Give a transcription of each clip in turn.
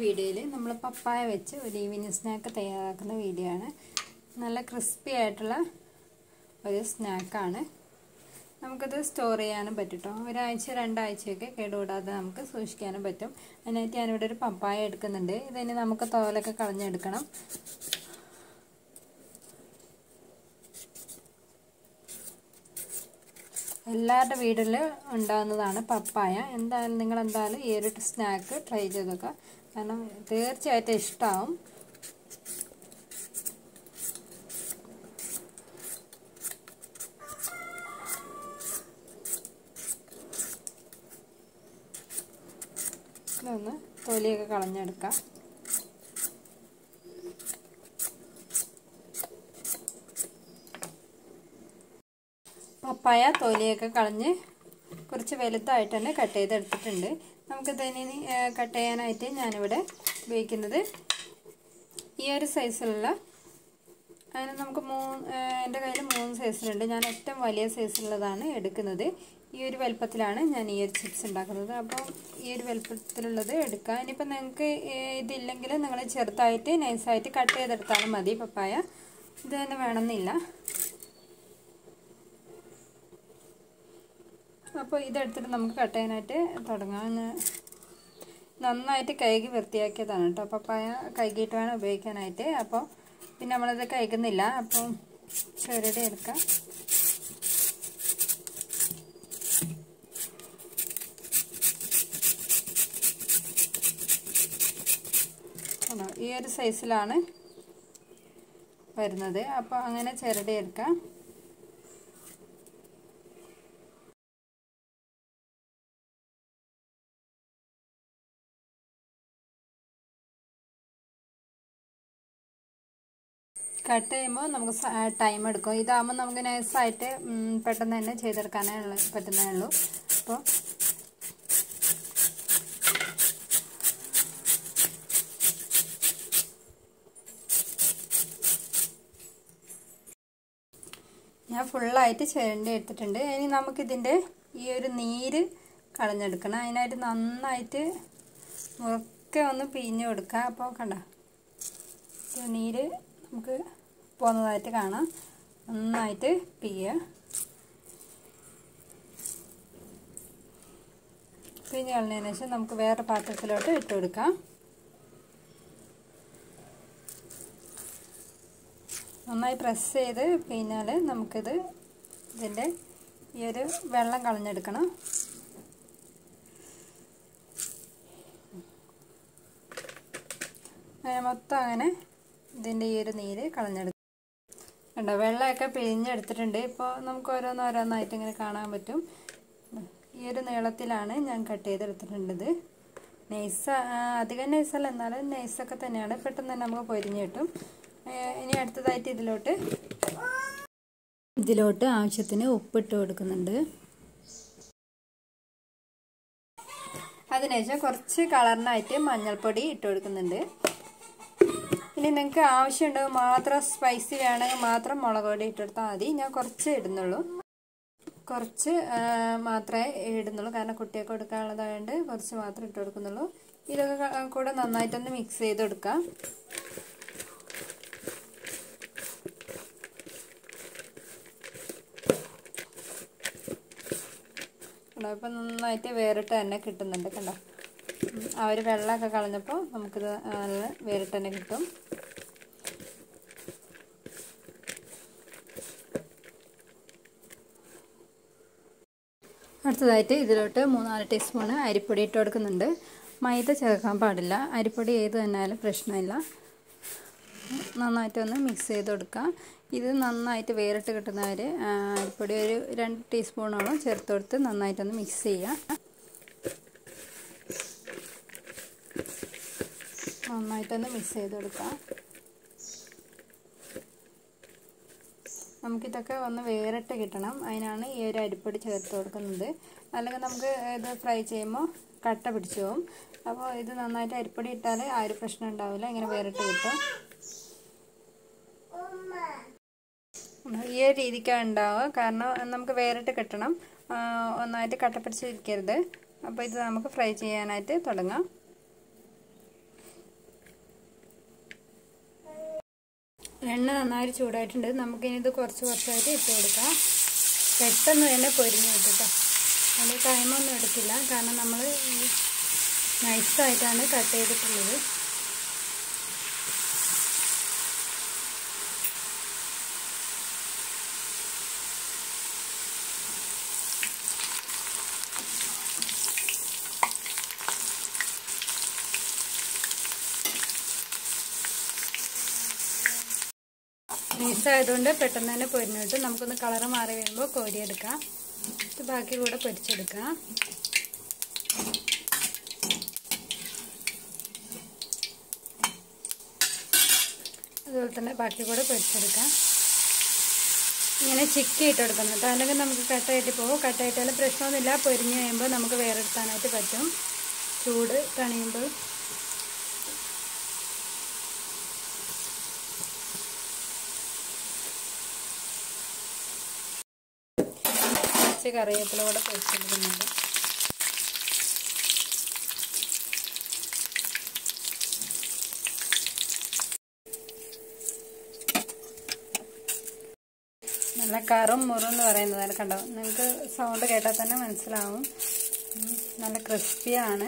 വീഡിയോയിൽ നമ്മൾ പപ്പായ വെച്ച് ഒരു ഈവനിങ് സ്നാക്ക് തയ്യാറാക്കുന്ന വീഡിയോ ആണ് നല്ല ക്രിസ്പി ആയിട്ടുള്ള ഒരു സ്നാക്കാണ് നമുക്കത് സ്റ്റോർ ചെയ്യാനും പറ്റും കേട്ടോ ഒരാഴ്ച രണ്ടാഴ്ചയൊക്കെ കേടുകൂടാതെ നമുക്ക് സൂക്ഷിക്കാനും പറ്റും അതിനായിട്ട് ഞാനിവിടെ ഒരു പപ്പായ എടുക്കുന്നുണ്ട് ഇതിന് നമുക്ക് തോലൊക്കെ കളഞ്ഞെടുക്കണം എല്ലാവരുടെ വീട്ടിൽ ഉണ്ടാകുന്നതാണ് പപ്പായ എന്തായാലും നിങ്ങൾ എന്തായാലും ഈ ഒരു സ്നാക്ക് ട്രൈ ചെയ്തൊക്കെ കാരണം തീർച്ചയായിട്ടും ഇഷ്ടമാവും ഇതൊന്ന് തൊലിയൊക്കെ കളഞ്ഞെടുക്കാം പപ്പായ തൊലിയൊക്കെ കളഞ്ഞ് കുറച്ച് വലുതായിട്ട് തന്നെ കട്ട് ചെയ്തെടുത്തിട്ടുണ്ട് നമുക്കിതിനി കട്ട് ചെയ്യാനായിട്ട് ഞാനിവിടെ ഉപയോഗിക്കുന്നത് ഈ ഒരു സൈസിലുള്ള അതിന് നമുക്ക് മൂന്ന് എൻ്റെ കയ്യിൽ മൂന്ന് സൈസിലുണ്ട് ഞാൻ ഏറ്റവും വലിയ സൈസിലുള്ളതാണ് എടുക്കുന്നത് ഈ ഒരു വലുപ്പത്തിലാണ് ഞാൻ ഈ ഒരു ചിപ്സ് ഉണ്ടാക്കുന്നത് അപ്പോൾ ഈ ഒരു വലുപ്പത്തിലുള്ളത് എടുക്കുക ഇനിയിപ്പോൾ നിങ്ങൾക്ക് ഇതില്ലെങ്കിൽ നിങ്ങൾ ചെറുതായിട്ട് നൈസായിട്ട് കട്ട് ചെയ്തെടുത്താലും മതി പപ്പായ ഇത് തന്നെ വേണമെന്നില്ല അപ്പോൾ ഇതെടുത്തിട്ട് നമുക്ക് കട്ട് ചെയ്യാനായിട്ട് തുടങ്ങാം നന്നായിട്ട് കഴുകി വൃത്തിയാക്കിയതാണ് കേട്ടോ പപ്പായ കഴുകിയിട്ട് വേണം ഉപയോഗിക്കാനായിട്ട് അപ്പോൾ പിന്നെ നമ്മളിത് കഴിക്കുന്നില്ല അപ്പം ചെറുതെ എടുക്കാം ഈ ഒരു സൈസിലാണ് വരുന്നത് അപ്പോൾ അങ്ങനെ ചെറുതെ എടുക്കാം കട്ട് ചെയ്യുമ്പോൾ നമുക്ക് ടൈം എടുക്കും ഇതാകുമ്പോൾ നമുക്ക് നൈസായിട്ട് പെട്ടെന്ന് തന്നെ ചെയ്തെടുക്കാനേ ഉള്ളു പറ്റുന്നേ ഉള്ളൂ അപ്പോൾ ഞാൻ ഫുള്ളായിട്ട് ചിരണ്ടി എടുത്തിട്ടുണ്ട് ഇനി നമുക്കിതിൻ്റെ ഈ ഒരു നീര് കളഞ്ഞെടുക്കണം അതിനായിട്ട് നന്നായിട്ട് മുറുക്കെ ഒന്ന് പിഴിഞ്ഞ് കൊടുക്കുക അപ്പോൾ കണ്ട നീര് നമുക്ക് പോകുന്നതായിട്ട് കാണാം നന്നായിട്ട് പിയ്യുക പിഴിഞ്ഞ് കളഞ്ഞതിന് ശേഷം നമുക്ക് വേറെ പാത്രത്തിലോട്ട് ഇട്ട് കൊടുക്കാം നന്നായി പ്രസ് ചെയ്ത് പിഴിഞ്ഞാൽ നമുക്കിത് ഇതിൻ്റെ ഈ ഒരു വെള്ളം കളഞ്ഞെടുക്കണം മൊത്തം അങ്ങനെ ഇതിൻ്റെ ഈ ഒരു നീര് കളഞ്ഞെടുക്കും കണ്ടോ വെള്ളമൊക്കെ പിഴിഞ്ഞെടുത്തിട്ടുണ്ട് ഇപ്പോൾ നമുക്ക് ഓരോന്നോരോന്നായിട്ട് ഇങ്ങനെ കാണാൻ പറ്റും ഈ ഒരു നീളത്തിലാണ് ഞാൻ കട്ട് ചെയ്തെടുത്തിട്ടുള്ളത് നൈസ് അധികം നൈസല്ല എന്നാലും നൈസൊക്കെ തന്നെയാണ് പെട്ടെന്ന് തന്നെ നമുക്ക് പൊരിഞ്ഞ് കിട്ടും ഇനി അടുത്തതായിട്ട് ഇതിലോട്ട് ഇതിലോട്ട് ആവശ്യത്തിന് ഉപ്പിട്ട് കൊടുക്കുന്നുണ്ട് അതിനുശേഷം കുറച്ച് കളറിനായിട്ട് മഞ്ഞൾപ്പൊടി ഇട്ട് കൊടുക്കുന്നുണ്ട് ഇനി നിങ്ങൾക്ക് ആവശ്യമുണ്ടെങ്കിൽ മാത്രം സ്പൈസി വേണമെങ്കിൽ മാത്രം മുളക് പൊടി ഇട്ടെടുത്താൽ മതി ഞാൻ കുറച്ച് ഇടുന്നുള്ളൂ കുറച്ച് മാത്രമേ ഇടുന്നുള്ളൂ കാരണം കുട്ടിയൊക്കെ കൊടുക്കാനുള്ളതായതുകൊണ്ട് കുറച്ച് മാത്രമേ ഇട്ട് കൊടുക്കുന്നുള്ളൂ ഇതൊക്കെ കൂടെ നന്നായിട്ടൊന്ന് മിക്സ് ചെയ്ത് കൊടുക്കാം കണ്ടോ ഇപ്പം നന്നായിട്ട് വേറിട്ട് തന്നെ കിട്ടുന്നുണ്ട് കണ്ടോ ആ ഒരു വെള്ളമൊക്കെ കളഞ്ഞപ്പോൾ നമുക്കിത് നല്ല വേറിട്ട് തന്നെ കിട്ടും അടുത്തതായിട്ട് ഇതിലോട്ട് മൂന്നാല് ടീസ്പൂണ് അരിപ്പൊടി ഇട്ട് കൊടുക്കുന്നുണ്ട് മൈദ ചേർക്കാൻ പാടില്ല അരിപ്പൊടി ഏത് തന്നെയാലും പ്രശ്നമില്ല നന്നായിട്ടൊന്ന് മിക്സ് ചെയ്ത് കൊടുക്കുക ഇത് നന്നായിട്ട് വേറിട്ട് കിട്ടുന്നവർ അരിപ്പൊടി ഒരു രണ്ട് ടീസ്പൂണോളം ചേർത്ത് കൊടുത്ത് നന്നായിട്ടൊന്ന് മിക്സ് ചെയ്യുക നന്നായിട്ടൊന്ന് മിക്സ് ചെയ്ത് കൊടുക്കാം നമുക്കിതൊക്കെ ഒന്ന് വേറിട്ട് കിട്ടണം അതിനാണ് ഈ ഒരു അരിപ്പൊടി ചേർത്ത് കൊടുക്കുന്നത് അല്ലെങ്കിൽ നമുക്ക് ഇത് ഫ്രൈ ചെയ്യുമ്പോൾ കട്ട പിടിച്ചു പോകും അപ്പോൾ ഇത് നന്നായിട്ട് അരിപ്പൊടി ഇട്ടാൽ ആ ഒരു പ്രശ്നം ഉണ്ടാവില്ല ഇങ്ങനെ വേറിട്ട് കിട്ടും ഈ ഒരു രീതിക്കാണ് ഉണ്ടാവുക കാരണം നമുക്ക് വേറിട്ട് കിട്ടണം ഒന്നായിട്ട് കട്ട പിടിച്ചിരിക്കരുത് അപ്പോൾ ഇത് നമുക്ക് ഫ്രൈ ചെയ്യാനായിട്ട് തുടങ്ങാം എണ്ണ നന്നായിട്ട് ചൂടായിട്ടുണ്ട് നമുക്കിനി ഇത് കുറച്ച് കുറച്ചായിട്ട് ഇട്ട് കൊടുക്കാം പെട്ടെന്ന് തന്നെ പൊരിഞ്ഞ് കിട്ടും അതിൽ ടൈമൊന്നും എടുക്കില്ല കാരണം നമ്മൾ നൈസായിട്ടാണ് കട്ട് ചെയ്തിട്ടുള്ളത് നൈസായതുകൊണ്ട് പെട്ടെന്ന് തന്നെ പൊരിഞ്ഞു കിട്ടും നമുക്കൊന്ന് കളറ് മാറി വരുമ്പോൾ കോരിയെടുക്കാം ഇത് ബാക്കി കൂടെ പൊരിച്ചെടുക്കാം അതുപോലെ തന്നെ ബാക്കി കൂടെ പൊരിച്ചെടുക്കാം ഇങ്ങനെ ചിക്കി ഇട്ട് കൊടുക്കണം കേട്ടോ അല്ലെങ്കിൽ നമുക്ക് കട്ടായിട്ട് പോകും കട്ടായിട്ടാലും പ്രശ്നമൊന്നുമില്ല പൊരിഞ്ഞ് കഴിയുമ്പോൾ നമുക്ക് വേറെ എടുക്കാനായിട്ട് പറ്റും ചൂട് തണിയുമ്പോൾ കുറച്ച് കറിവേപ്പില കൂടെ പൊരിച്ചെടുക്കുന്നുണ്ട് നല്ല കറും മുറും എന്ന് പറയുന്നതാണ് കണ്ടോ നിങ്ങൾക്ക് സൗണ്ട് കേട്ടാൽ തന്നെ മനസ്സിലാവും നല്ല ക്രിസ്പിയാണ്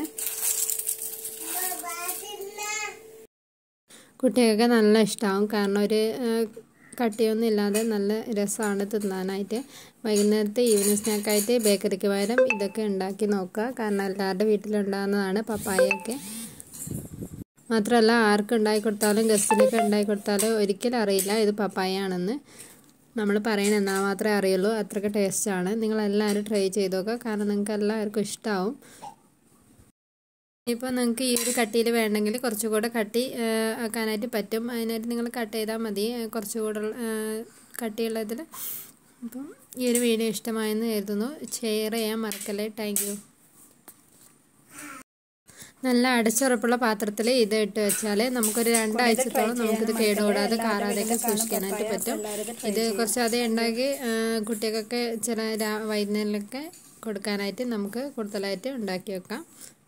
കുട്ടികൾക്ക് നല്ല ഇഷ്ടമാവും കാരണം ഒരു കട്ടിയൊന്നും ഇല്ലാതെ നല്ല രസമാണ് തിന്നാനായിട്ട് വൈകുന്നേരത്തെ ഈവനിങ് സ്നാക്കായിട്ട് ബേക്കറിക്ക് പകരം ഇതൊക്കെ ഉണ്ടാക്കി നോക്കുക കാരണം എല്ലാവരുടെ വീട്ടിലുണ്ടാകുന്നതാണ് പപ്പായൊക്കെ മാത്രമല്ല ആർക്ക് ഉണ്ടാക്കി കൊടുത്താലും ഗസ്റ്റിനൊക്കെ ഉണ്ടാക്കി കൊടുത്താലും ഒരിക്കലും അറിയില്ല ഇത് പപ്പായാണെന്ന് നമ്മൾ പറയണ എന്നാൽ മാത്രമേ അറിയുള്ളൂ അത്രയ്ക്ക് ടേസ്റ്റാണ് നിങ്ങളെല്ലാവരും ട്രൈ ചെയ്ത് നോക്കുക കാരണം നിങ്ങൾക്ക് എല്ലാവർക്കും ഇഷ്ടമാവും ഇപ്പോൾ നിങ്ങൾക്ക് ഈ ഒരു കട്ടിയിൽ വേണമെങ്കിൽ കുറച്ചുകൂടെ കട്ടി ആക്കാനായിട്ട് പറ്റും അതിനായിട്ട് നിങ്ങൾ കട്ട് ചെയ്താൽ മതി കുറച്ചുകൂടെ കട്ടിയുള്ളതിൽ അപ്പം ഈ ഒരു വീഡിയോ ഇഷ്ടമായെന്ന് കരുതുന്നു ഷെയർ ചെയ്യാൻ മറക്കല്ലേ താങ്ക് യു നല്ല അടച്ചുറപ്പുള്ള പാത്രത്തിൽ ഇത് ഇട്ട് വെച്ചാൽ നമുക്കൊരു രണ്ടാഴ്ചത്തോളം നമുക്കിത് കേടുകൂടാതെ കാറാതെയൊക്കെ സൂക്ഷിക്കാനായിട്ട് പറ്റും ഇത് കുറച്ച് അധികം ഉണ്ടാക്കി കുട്ടികൾക്കൊക്കെ ചില വൈകുന്നേരമൊക്കെ കൊടുക്കാനായിട്ട് നമുക്ക് കൂടുതലായിട്ട് ഉണ്ടാക്കി വെക്കാം